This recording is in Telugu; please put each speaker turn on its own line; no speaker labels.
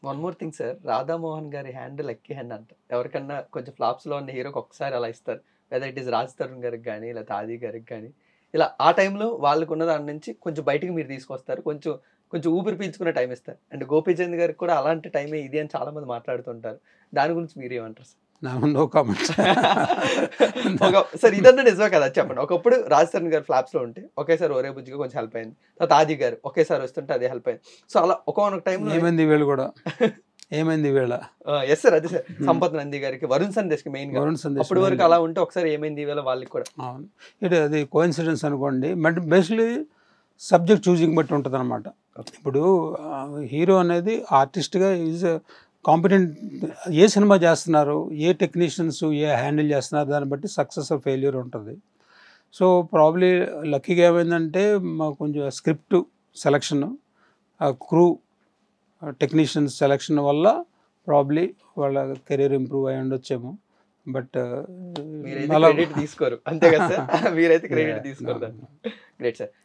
One more thing sir Radhamohan గారి హ్యాండ్ లక్కీ హ్యాండ్ అంట ఎవరికన్నా కొంచెం ఫ్లాప్స్ లో ఉన్న హీరోకి ఒకసారి అలా ఇస్తారు లేదా ఇట్ ఈస్ రాజ్ తరుణ్ గారికి కానీ లేదా ఆది గారికి కానీ ఇలా ఆ టైంలో వాళ్ళకు ఉన్న దాని నుంచి కొంచెం బయటికి మీరు తీసుకొస్తారు కొంచెం కొంచెం ఊపిరి పీల్చుకునే టైం ఇస్తారు అండ్ గోపీచంద్ గారికి కూడా అలాంటి టైమే ఇది అని చాలా మంది మాట్లాడుతుంటారు దాని గురించి మీరు ఏమంటారు సార్
నా నో కామెంట్స్
ఒక సార్ ఇదన్నా నిజమే కదా చెప్పండి ఒకప్పుడు రాజ్ తరుణ్ గారు ఫ్లాప్స్ లో ఉంటే ఒకేసారి ఒరే బుజ్జిగా కొంచెం హెల్ప్ అయింది తర్వాత ఆది గారు ఒకేసారి వస్తుంటే అదే హెల్ప్ అయింది సో అలా ఒకనొక టైంలో
ఏమైంది వీళ్ళు కూడా ఏమైంది వీళ్ళ
ఎస్ సార్ అదే సార్ సంపత్ నంది గారికి వరుణ్ సందేశ్ కి మెయిన్ గా
వరుణ్ సందేశ్
అప్పటి వరకు అలా ఉంటే ఒకసారి ఏమైంది ఈవేళ వాళ్ళకి కూడా
అవును ఇది అది కోఇన్సిడెన్స్ అనుకోండి బట్ బేసిక్లీ సబ్జెక్ట్ చూసింగ్ బట్టి ఉంటుంది అనమాట
Okay.
ఇప్పుడు హీరో అనేది ఆర్టిస్ట్గా ఈజ్ కాంపిటెంట్ ఏ సినిమా చేస్తున్నారు ఏ టెక్నీషియన్స్ ఏ హ్యాండిల్ చేస్తున్నారు దాన్ని బట్టి సక్సెస్ ఆర్ ఫెయిల్యూర్ ఉంటుంది సో ప్రాబ్లీ లక్కీగా ఏమైందంటే మా కొంచెం script selection crew technicians selection వల్ల ప్రాబ్లీ వాళ్ళ కెరీర్ ఇంప్రూవ్ అయి ఉండొచ్చేమో బట్
మీరైతే క్రెడిట్ తీసుకోరు అంతే కదా సార్ మీరైతే క్రెడిట్ తీసుకోరు గ్రేట్ సార్